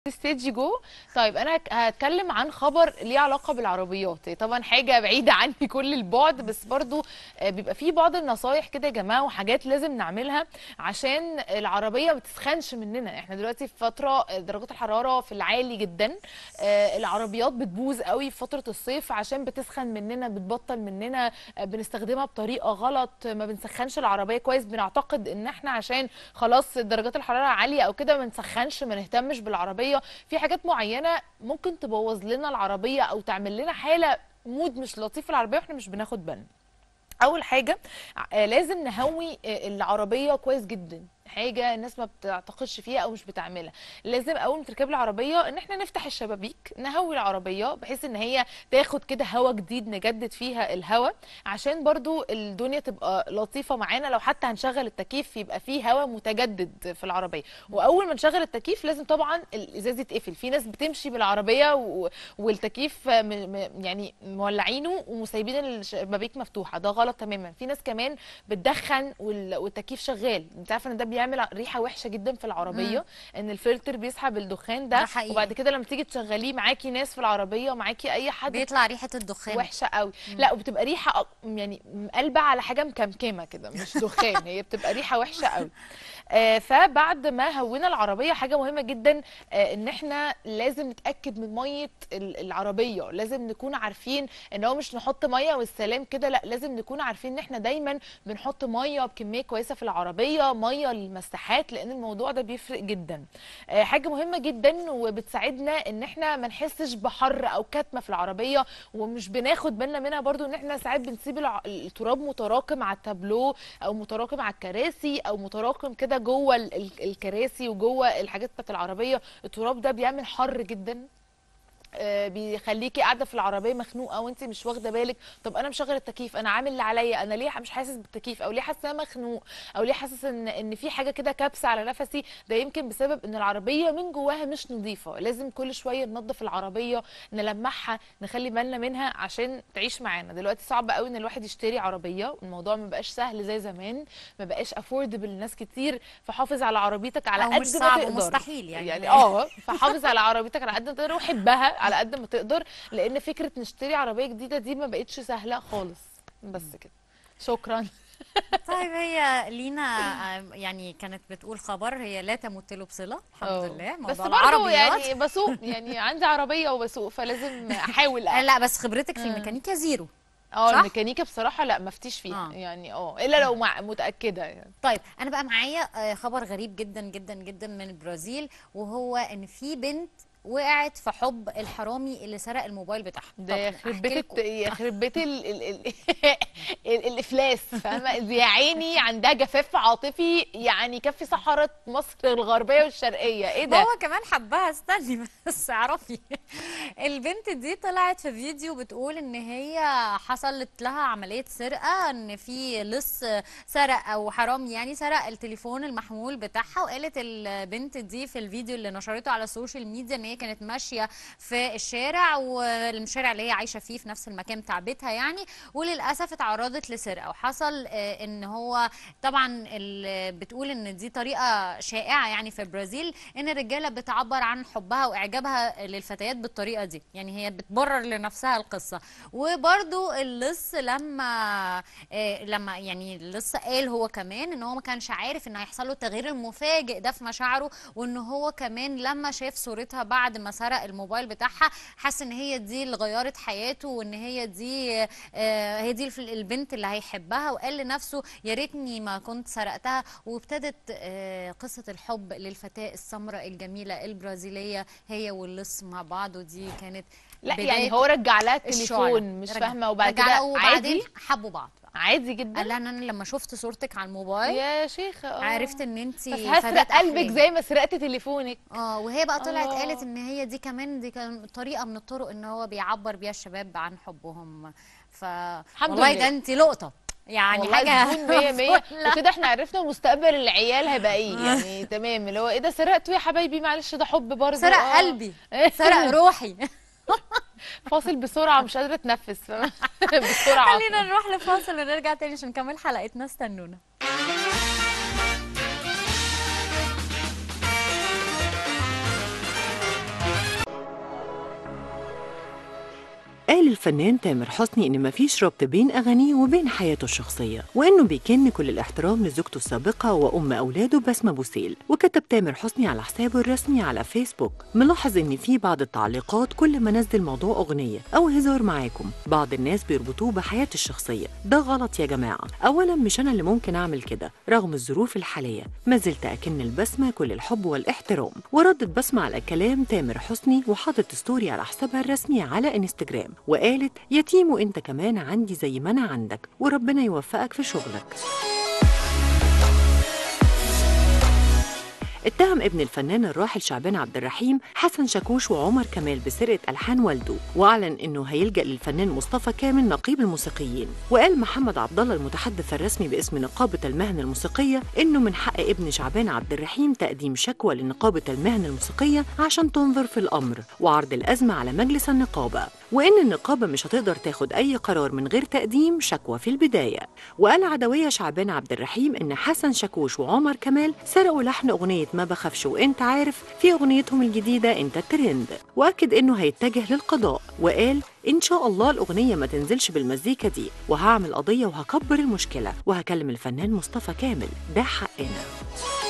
ستيج جو طيب انا هك- هتكلم عن خبر ليه علاقه بالعربيات طبعا حاجه بعيده عني كل البعد بس برضو آه، بيبقى في بعض النصايح كده يا جماعه وحاجات لازم نعملها عشان العربيه ما تسخنش مننا احنا دلوقتي في فتره آه، درجات الحراره في العالي جدا آه، العربيات بتبوظ قوي في فتره الصيف عشان بتسخن مننا بتبطل مننا آه، بنستخدمها بطريقه غلط ما بنسخنش العربيه كويس بنعتقد ان احنا عشان خلاص درجات الحراره عاليه او كده ما نسخنش ما نهتمش بالعربيه في حاجات معينه ممكن تبوظ لنا العربيه او تعمل لنا حاله مود مش لطيف في العربيه واحنا مش بناخد بالنا اول حاجه آه، لازم نهوي آه، العربيه كويس جدا حاجه الناس ما بتعتقدش فيها او مش بتعملها لازم اول ما تركب العربيه ان احنا نفتح الشبابيك نهوي العربيه بحيث ان هي تاخد كده هوا جديد نجدد فيها الهوا عشان برضو الدنيا تبقى لطيفه معانا لو حتى هنشغل التكييف يبقى فيه هوا متجدد في العربيه واول ما نشغل التكييف لازم طبعا الازاز يتقفل في ناس بتمشي بالعربيه و... والتكييف م... م... يعني مولعينه ومسيبين الشبابيك مفتوحه ده غلط تماما في ناس كمان بتدخن وال... والتكييف شغال انت عارفه ان ده بيعمل ريحه وحشه جدا في العربيه ان الفلتر بيسحب الدخان ده, ده حقيقي. وبعد كده لما تيجي تشغليه معاكي ناس في العربيه ومعاكي اي حد بيطلع ريحه الدخان وحشه قوي لا وبتبقى ريحه أ- يعني مقلبه على حاجه مكمكمه كده مش دخان هي بتبقى ريحه وحشه قوي آه فبعد ما هوينا العربيه حاجه مهمه جدا آه ان احنا لازم نتاكد من ميه ال- العربيه لازم نكون عارفين ان هو مش نحط ميه والسلام كده لا لازم نكون عارفين ان احنا دايما بنحط ميه بكميه كويسه في العربيه ميه للمساحات لان الموضوع ده بيفرق جدا آه حاجه مهمه جدا وبتساعدنا ان احنا ما نحسش بحر او كتمه في العربيه ومش بناخد بالنا منها برضو ان احنا ساعات بنسيب الع- التراب متراكم على التابلو او متراكم على الكراسي او متراكم كده جوه ال- ال- الكراسي وجوه الحاجات بتاعت العربيه التراب ده بيعمل حر جدا آه، بيخليكي قاعده في العربيه مخنوقه وانت مش واخده بالك طب انا مشغل التكييف انا عامل اللي عليا انا ليه مش حاسس بالتكييف او ليه حاسس ان انا مخنوق او ليه حاسس ان ان في حاجه كده كابسه على نفسي ده يمكن بسبب ان العربيه من جواها مش نظيفه لازم كل شويه ننظف العربيه نلمعها نخلي بالنا منها عشان تعيش معانا دلوقتي صعب قوي ان الواحد يشتري عربيه الموضوع ما بقاش سهل زي زمان ما بقاش افوردبل لناس كتير فحافظ على عربيتك على أو قد مش ما صعب تقدر ومستحيل يعني. يعني اه فحافظ على عربيتك على قد ما تقدر وحبها على قد ما تقدر لان فكره نشتري عربيه جديده دي ما بقتش سهله خالص بس كده شكرا طيب هي لينا آه، يعني كانت بتقول خبر هي لا تمت له بصله الحمد اه. لله بس موضوع برضه العربيات يعني بسوق يعني عندي عربيه وبسوق فلازم احاول آه، لا بس خبرتك في مم. الميكانيكا زيرو اه صح؟ الميكانيكا بصراحه لا ما افتيش فيها اه. يعني اه الا لو مع متاكده يعني طيب انا بقى معايا آه، خبر غريب جدا جدا جدا من البرازيل وهو ان في بنت وقعت في حب الحرامي اللي سرق الموبايل بتاعها ده طب يخرب أحكي بيت لكم. الت- يخرب بيت ال... ال... ال... ال... الافلاس فاهمه دي يا عيني عندها جفاف عاطفي يعني يكفي صحراء مصر الغربيه والشرقيه ايه ما ده هو كمان حبها استني بس اعرفي البنت دي طلعت في فيديو بتقول ان هي حصلت لها عملية سرقة ان في لص سرق او حرامي يعني سرق التليفون المحمول بتاعها وقالت البنت دي في الفيديو اللي نشرته على السوشيال ميديا ان هي كانت ماشية في الشارع والشارع اللي هي عايشة فيه في نفس المكان بتاع بيتها يعني وللاسف اتعرضت لسرقة وحصل آه، ان هو طبعا ال- بتقول ان دي طريقه شائعه يعني في البرازيل ان الرجاله بتعبر عن حبها واعجابها للفتيات بالطريقه دي يعني هي بتبرر لنفسها القصه وبرده اللص لما آه، لما يعني اللص قال هو كمان ان هو ما كانش عارف ان هيحصل له التغيير المفاجئ ده في مشاعره وان هو كمان لما شاف صورتها بعد ما سرق الموبايل بتاعها حس ان هي دي اللي غيرت حياته وان هي دي آه، هي دي الف- البنت اللي هيحبها وقال لنفسه يا ريتني ما كنت سرقتها وابتدت آه، قصة الحب للفتاة السمراء الجميلة البرازيلية هي واللص مع بعض ودي كانت لا بداية يعني هو رجع لها الشعلة. التليفون مش رجع- فاهمه وبعد رجع كده لها وبعدين عادي حبوا بعض بقى. عادي جدا قال لها ان انا لما شفت صورتك على الموبايل يا شيخه اه عرفت ان انت بس هسرق قلبك زي ما سرقت تليفونك اه وهي بقى طلعت الله. قالت ان هي دي كمان دي كان طريقه من الطرق ان هو بيعبر بيها الشباب عن حبهم ف والله لله. ده انت لقطه يعني والله حاجه زبون 100 100 فل. وكده احنا عرفنا مستقبل العيال هيبقى ايه يعني تمام اللي هو ايه ده سرقته يا حبايبي معلش ده حب برضه سرق آه. قلبي سرق روحي فاصل بسرعه مش قادره اتنفس فاهمة؟ بسرعه خلينا نروح لفاصل ونرجع تاني عشان نكمل حلقتنا استنونا قال الفنان تامر حسني إن مفيش ربط بين أغانيه وبين حياته الشخصية وإنه بيكن كل الاحترام لزوجته السابقة وأم أولاده بسمة بوسيل وكتب تامر حسني على حسابه الرسمي على فيسبوك ملاحظ إن في بعض التعليقات كل ما نزل موضوع أغنية أو هزار معاكم بعض الناس بيربطوه بحياتي الشخصية ده غلط يا جماعة أولا مش أنا اللي ممكن أعمل كده رغم الظروف الحالية ما زلت أكن البسمة كل الحب والاحترام وردت بسمة على كلام تامر حسني وحطت ستوري على حسابها الرسمي على انستجرام وقالت يتيم وانت كمان عندي زي ما انا عندك وربنا يوفقك في شغلك اتهم ابن الفنان الراحل شعبان عبد الرحيم حسن شاكوش وعمر كمال بسرقه الحان والده واعلن انه هيلجا للفنان مصطفى كامل نقيب الموسيقيين وقال محمد عبد الله المتحدث الرسمي باسم نقابه المهن الموسيقيه انه من حق ابن شعبان عبد الرحيم تقديم شكوى لنقابه المهن الموسيقيه عشان تنظر في الامر وعرض الازمه على مجلس النقابه وان النقابه مش هتقدر تاخد اي قرار من غير تقديم شكوى في البدايه وقال عدويه شعبان عبد الرحيم ان حسن شاكوش وعمر كمال سرقوا لحن اغنيه ما بخافش وانت عارف في اغنيتهم الجديده انت الترند واكد انه هيتجه للقضاء وقال ان شاء الله الاغنيه ما تنزلش بالمزيكا دي وهعمل قضيه وهكبر المشكله وهكلم الفنان مصطفى كامل ده حقنا